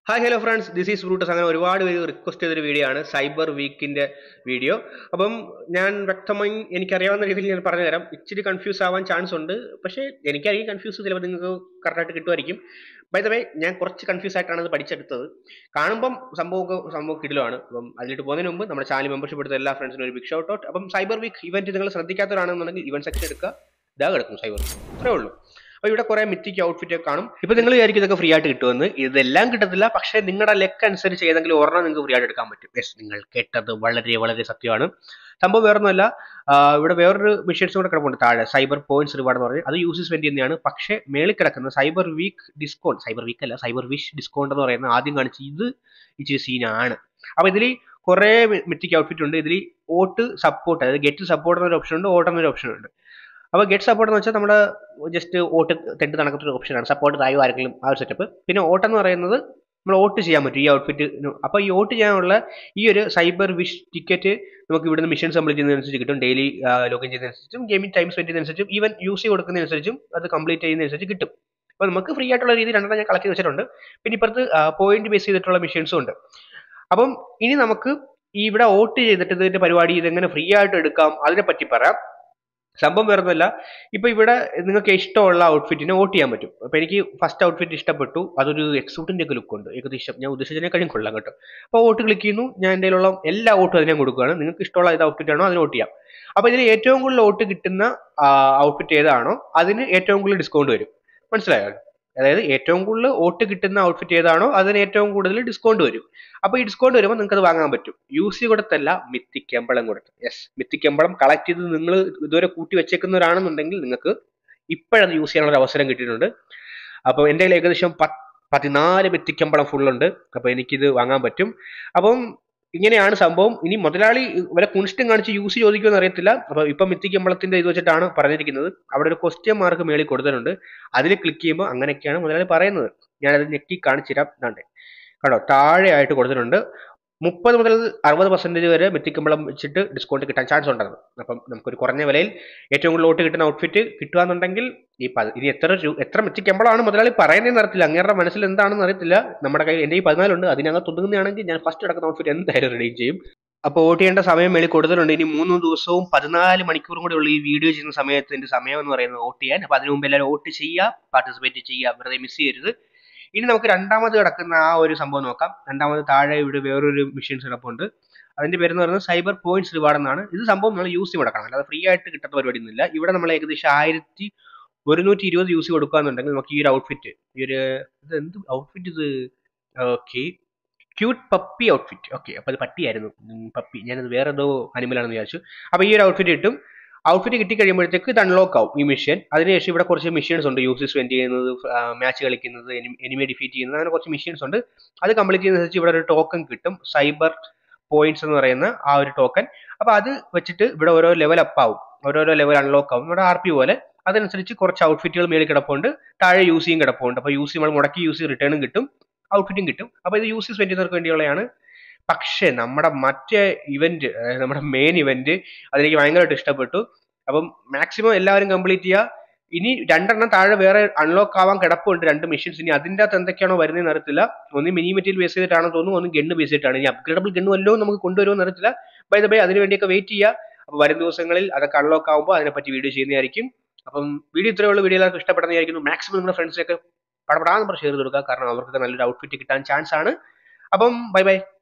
hi hello friends this is Brutus അങ്ങനെ ഒരുപാട് പേര് റിക്വസ്റ്റ് ചെയ്തൊരു വീഡിയോ ആണ് സൈബർ വീക്കിന്റെ വീഡിയോ അപ്പം ഞാൻ വ്യക്തമായി എനിക്കറിയാവുന്ന രീതിയിൽ ഞാൻ പറഞ്ഞു തരാം ഇച്ചിരി കൺഫ്യൂസ് ആവാൻ ചാൻസ് ഉണ്ട് പക്ഷേ എനിക്കായിരിക്കും കൺഫ്യൂസ് ചിലപ്പോൾ നിങ്ങൾക്ക് കറക്റ്റായിട്ട് കിട്ടുമായിരിക്കും ബൈ ദ വേ ഞാൻ കുറച്ച് കൺഫ്യൂസ് ആയിട്ടാണ് ഇത് പഠിച്ചെടുത്തത് കാണുമ്പം സംഭവം സംഭവം കിടിലമാണ് അപ്പം അതിലിട്ട് പോകുന്നതിന് മുമ്പ് നമ്മുടെ ചാനൽ മെമ്പർഷിപ്പ് എടുത്ത എല്ലാ ഫ്രണ്ട്സിനും ഒരു ബിഗ് ഷൗട്ട് ഔട്ട് അപ്പം സൈബർ വീക്ക് ഇവന്റ് നിങ്ങൾ ശ്രദ്ധിക്കാത്തവരാണെന്നുണ്ടെങ്കിൽ ഇവന്റ് സെക്ഷൻ എടുക്കുക ഇതാ കിടക്കും സൈബർ വീക്ക് അത്രേ ഉള്ളൂ അപ്പൊ ഇവിടെ കുറെ മിത്തിക്ക് ഔട്ട്ഫിറ്റ് ഒക്കെ കാണും ഇപ്പൊ നിങ്ങൾ വിചാരിക്കും ഇതൊക്കെ ഫ്രീ ആയിട്ട് കിട്ടുമെന്ന് ഇതെല്ലാം കിട്ടത്തില്ല പക്ഷേ നിങ്ങളുടെ ലെക്ക് അനുസരിച്ച് ഏതെങ്കിലും ഒരെണ്ണം നിങ്ങൾക്ക് ഫ്രീ ആയിട്ട് എടുക്കാൻ പറ്റും യെസ് നിങ്ങൾ കേട്ടത് വളരെ വളരെ സത്യമാണ് സംഭവം വേറൊന്നുമല്ല ആ, ഇവിടെ വേറൊരു മിഷൻസ് കൂടെ കിടപ്പുണ്ട് താഴെ സൈബർ പോയിന്റ്സ് റിവാർഡ് എന്ന് പറഞ്ഞാൽ അത് യൂസസ് വേണ്ടി തന്നെയാണ് പക്ഷേ മേളിൽ കിടക്കുന്ന cyber week discount cyber week അല്ല സൈബർ വിഷ് ഡിസ്കൗണ്ട് എന്ന് പറയുന്ന ആദ്യം കാണിച്ച ഇത് ഇച്ചിരി സീനാണ് അപ്പൊ ഇതിൽ കുറെ മിത്തിക്ക് ഔട്ട്ഫിറ്റ് ഉണ്ട് ഇതിൽ ഓട്ട് സപ്പോർട്ട് അതായത് ഗെറ്റ് സപ്പോർട്ട് എന്നൊരു ഓപ്ഷൻ ഉണ്ട് ഓട്ട് എന്നൊരു ഓപ്ഷൻ ഉണ്ട് അപ്പോൾ ഗെറ്റ് സപ്പോർട്ട് എന്ന് വെച്ചാൽ നമ്മുടെ ജസ്റ്റ് വോട്ട് തെണ്ട് നടക്കുന്ന ഒരു ഓപ്ഷനാണ് സപ്പോർട്ട് തായോ ആരെങ്കിലും ആ ഒരു സെറ്റപ്പ് പിന്നെ വോട്ട് എന്ന് പറയുന്നത് നമ്മൾ വോട്ട് ചെയ്യാൻ പറ്റും ഈ ഔട്ട്ഫിറ്റ് അപ്പോൾ ഈ വോട്ട് ചെയ്യാനുള്ള ഈ ഒരു സൈബർ വിഷ് ടിക്കറ്റ് നമുക്ക് ഇവിടുന്ന് മിഷൻസ് കംപ്ലീറ്റ് ചെയ്യുന്നതനുസരിച്ച് കിട്ടും ഡെയിലി ലോഗിൻ ചെയ്യുന്നതനുസരിച്ചും ഗെയിമിംഗ് ടൈം സ്പെൻഡ് ചെയ്യുന്നതനുസരിച്ചും ഈവൻ യൂസ് കൊടുക്കുന്നതനുസരിച്ചും അത് കംപ്ലീറ്റ് ചെയ്യുന്നതനുസരിച്ച് കിട്ടും അപ്പോൾ നമുക്ക് ഫ്രീ ആയിട്ടുള്ള രീതി രണ്ടെണ്ണം ഞാൻ കളക്ട് ചെയ്ത് വെച്ചിട്ടുണ്ട് പിന്നെ ഇപ്പുറത്ത് പോയിന്റ് ബേസ് ചെയ്തിട്ടുള്ള മിഷൻസും ഉണ്ട് അപ്പം ഇനി നമുക്ക് ഈ ഇവിടെ വോട്ട് ചെയ്തിട്ട് ഇതിന്റെ പരിപാടി ഇതെങ്ങനെ ഫ്രീ ആയിട്ട് എടുക്കാം അതിനെ പറ്റി പറയാം സംഭവം വേറൊന്നുമല്ല ഇപ്പൊ ഇവിടെ നിങ്ങൾക്ക് ഇഷ്ടമുള്ള ഔട്ട്ഫിറ്റിനെ വോട്ട് ചെയ്യാൻ പറ്റും അപ്പൊ എനിക്ക് ഫസ്റ്റ് ഔട്ട്ഫിറ്റ് ഇഷ്ടപ്പെട്ടു അതൊരു എക്സൂട്ടിന്റെ ഒക്കെ ലുക്ക് ഉണ്ട് ഏകദേശം ഞാൻ ഉദ്ദേശിച്ചതിനെക്കാളും കൊള്ളാം കേട്ടോ അപ്പോൾ വോട്ട് ക്ലിക്ക് ചെയ്യുന്നു ഞാൻ എൻ്റെ ഉള്ള എല്ലാ വോട്ടും അതിനെ കൊടുക്കുകയാണ് നിങ്ങൾക്ക് ഇഷ്ടമുള്ള ഏത് ഔട്ട്ഫിറ്റ് ആണോ അതിന് വോട്ട് ചെയ്യാം അപ്പൊ ഇതിൽ ഏറ്റവും കൂടുതൽ വോട്ട് കിട്ടുന്ന ഔട്ട്ഫിറ്റ് ഏതാണോ അതിന് ഏറ്റവും കൂടുതൽ ഡിസ്കൗണ്ട് വരും മനസ്സിലായോ അതായത് ഏറ്റവും കൂടുതൽ വോട്ട് കിട്ടുന്ന ഔട്ട്ഫിറ്റ് ഏതാണോ അതിന് ഏറ്റവും കൂടുതൽ ഡിസ്കൗണ്ട് വരും അപ്പൊ ഈ ഡിസ്കൗണ്ട് വരുമ്പോൾ നിങ്ങൾക്ക് അത് വാങ്ങാൻ പറ്റും യൂസ് കൊടുത്തല്ല മിത്തിക്കമ്പളം കൊടുത്ത് യെസ് മിത്തിക്കമ്പളം കളക്ട് ചെയ്ത് നിങ്ങൾ ഇതുവരെ കൂട്ടി വെച്ചേക്കുന്നവരാണെന്നുണ്ടെങ്കിൽ നിങ്ങൾക്ക് ഇപ്പോഴത് യൂസ് ചെയ്യാനുള്ള ഒരു അവസരം കിട്ടിയിട്ടുണ്ട് അപ്പോൾ എൻ്റെ കയ്യിൽ ഏകദേശം പത്ത് പതിനാല് മിത്തിക്കമ്പളം ഫുൾ ഉണ്ട് അപ്പോൾ എനിക്കിത് വാങ്ങാൻ പറ്റും അപ്പം ഇങ്ങനെയാണ് സംഭവം ഇനി മുതലാളി വല്ല കുണിഷ്ടം കാണിച്ച് യൂസ് ചോദിക്കുമെന്ന് അറിയത്തില്ല അപ്പൊ ഇപ്പം മിത്തിക്കമ്പളത്തിന്റെ ഇത് വെച്ചിട്ടാണ് പറഞ്ഞിരിക്കുന്നത് അവിടെ ഒരു ക്വസ്റ്റ്യൻ മാർക്ക് മേളിൽ കൊടുത്തിട്ടുണ്ട് അതിൽ ക്ലിക്ക് ചെയ്യുമ്പോൾ അങ്ങനെയൊക്കെയാണ് മുതലാളി പറയുന്നത് ഞാനത് ഞെക്കി കാണിച്ചു തരാം ഇതാണ്ട് കണ്ടോ താഴെ ആയിട്ട് കൊടുത്തിട്ടുണ്ട് മുപ്പത് മുതൽ അറുപത് പെർസെൻറ്റേജ് വരെ മെത്തിക്കമ്പളം വെച്ചിട്ട് ഡിസ്കൗണ്ട് കിട്ടാൻ ചാൻസ് ഉണ്ടെന്ന് അപ്പം നമുക്കൊരു കുറഞ്ഞ വിലയിൽ ഏറ്റവും കൂടുതൽ ലോട്ട് കിട്ടുന്ന ഔട്ട്ഫിറ്റ് കിട്ടുകയെന്നുണ്ടെങ്കിൽ ഈ പ- ഇനി എത്ര രൂ- എത്ര മെത്തിക്കമ്പളമാണ് മുതലാളി പറയുന്നതെന്ന് അറിയത്തില്ല അങ്ങേരുടെ മനസ്സിൽ എന്താണെന്ന് അറിയത്തില്ല നമ്മുടെ കയ്യിൽ എൻ്റെ ഈ പതിനാലുണ്ട് അതിനകത്ത് ഒതുങ്ങുന്നതാണെങ്കിൽ ഞാൻ ഫസ്റ്റ് കിടക്കുന്ന ഔട്ട്ഫിറ്റ് എന്തായാലും റെഡീം ചെയ്യും അപ്പോൾ വോട്ട് ചെയ്യേണ്ട സമയം മേളിൽ കൊടുത്തിട്ടുണ്ട് ഇനി മൂന്ന് ദിവസവും പതിനാല് മണിക്കൂറും കൂടെ ഉള്ള ഈ വീഡിയോ ചെയ്യുന്ന സമയത്ത് എൻ്റെ സമയം എന്ന് പറയുന്നത് വോട്ട് ചെയ്യാൻ അപ്പോൾ അതിനു മുമ്പ് എല്ലാവരും വോട്ട് ചെയ്യുക പാർട്ടിസിപ്പേറ്റ് ചെയ്യുക വെറുതെ മിസ് ചെയ്യരുത് ഇനി നമുക്ക് രണ്ടാമത് കിടക്കുന്ന ആ ഒരു സംഭവം നോക്കാം രണ്ടാമത് താഴെ ഇവിടെ വേറൊരു മെഷീൻസ് കിടപ്പുണ്ട് അതിന്റെ പേര് എന്ന് പറയുന്നത് സൈബർ പോയിന്റ്സ് റിവാർഡ് എന്നാണ് ഇത് സംഭവം നമ്മൾ യൂസ് മുടക്കണം അല്ലാതെ ഫ്രീ ആയിട്ട് കിട്ടുന്ന പരിപാടി ഒന്നുമില്ല ഇവിടെ നമ്മൾ ഏകദേശം ആയിരത്തി ഒരുന്നൂറ്റി ഇരുപത് യൂസ് കൊടുക്കുകയെന്നുണ്ടെങ്കിൽ നമുക്ക് ഈ ഒരു ഔട്ട്ഫിറ്റ് ഈ ഒരു ഇത് എന്ത് ഔട്ട്ഫിറ്റ് ഇത് okay cute puppy outfit okay അപ്പോൾ അത് പട്ടിയായിരുന്നു ഉം, പപ്പി ഞാനത് വേറെ ഏതോ അനിമലാണെന്ന് വിചാരിച്ചു അപ്പോൾ ഈ ഒരു ഔട്ട്ഫിറ്റ് കിട്ടും ഔട്ട്ഫിറ്റ് കിട്ടി കഴിയുമ്പോഴത്തേക്ക് ഇത് അൺലോക്ക് ആവും ഈ മിഷൻ അതിനുശേഷം ഇവിടെ കുറച്ച് മിഷൻസ് ഉണ്ട് യൂസ് സ്പെൻഡ് ചെയ്യുന്നത് മാച്ച് കളിക്കുന്നത് എനിമി ഡിഫീറ്റ് ചെയ്യുന്നത് അങ്ങനെ കുറച്ച് മിഷൻസ് ഉണ്ട് അത് കംപ്ലീറ്റ് ചെയ്യുന്നതനുസരിച്ച് ഇവിടെ ഒരു ടോക്കൺ കിട്ടും സൈബർ പോയിന്റ്സ് എന്ന് പറയുന്ന ആ ഒരു ടോക്കൺ അപ്പോൾ അത് വെച്ചിട്ട് ഇവിടെ ഓരോ ലെവൽ അപ്പ് ആവും ഓരോരോ ലെവൽ അൺലോക്ക് ആവും നമ്മുടെ ആർ പി പോലെ അതനുസരിച്ച് കുറച്ച് ഔട്ട്ഫിറ്റുകൾ മേളിൽ കിടപ്പുണ്ട് താഴെ യൂസ് ചെയ്യും കിടപ്പുണ്ട് അപ്പോൾ യൂസ് നമ്മൾ മുടക്കി യൂസ് ചെയ്ത് റിട്ടേണും കിട്ടും ഔട്ട്ഫിറ്റും കിട്ടും അപ്പോൾ ഇത് യൂസ് സ്പെൻഡ് ചെയ്യുന്നവർക്ക് വേണ്ടിയുള്ളതാണ് പക്ഷേ നമ്മുടെ മറ്റേ ഇവന്റ് അതായത് നമ്മുടെ മെയിൻ ഇവന്റ് അതെനിക്ക് ഭയങ്കരമായിട്ട് ഇഷ്ടപ്പെട്ടു അപ്പം മാക്സിമം എല്ലാവരും കംപ്ലീറ്റ് ചെയ്യുക ഇനി രണ്ടെണ്ണം താഴെ വേറെ അൺലോക്ക് ആവാൻ കിടപ്പുണ്ട് രണ്ട് മെഷീൻസ് ഇനി അതിൻ്റെ അകത്ത് എന്തൊക്കെയാണോ വരുന്നതെന്ന് അറിയത്തില്ല ഒന്ന് മിനി മെറ്റീരിയൽ ബേസ് ചെയ്തിട്ടാണെന്ന് തോന്നുന്നു ഒന്ന് ഗണ്ണ് ബേസ് ചെയ്തിട്ടാണ് ഇനി അപ്ഗ്രേഡബിൾ ഗണ്ണ് വല്ലതും നമുക്ക് കൊണ്ടുവരുമെന്ന് അറിയത്തില്ല ബൈ ദ ബൈ അതിന് വേണ്ടിയൊക്കെ വെയിറ്റ് ചെയ്യുക അപ്പോൾ വരും ദിവസങ്ങളിൽ അതൊക്കെ അൺലോക്ക് ആകുമ്പോൾ അതിനെപ്പറ്റി വീഡിയോ ചെയ്യുന്നതായിരിക്കും അപ്പം വീഡിയോ ഇത്രയേ ഉള്ളൂ വീഡിയോ എല്ലാവർക്കും ഇഷ്ടപ്പെടുന്നതായിരിക്കുന്നു മാക്സിമം നിങ്ങളുടെ ഫ്രണ്ട്സിനൊക്കെ പടപടാന്ന് പറഞ്ഞ് ഷെയർ ചെയ്ത് കൊടുക്കുക കാരണം അവർക്കൊക്കെ നല്ലൊരു ഔട്ട്ഫിറ്റ് കിട്ടാൻ ചാൻസ് ആണ് അപ്പം ബൈ ബൈ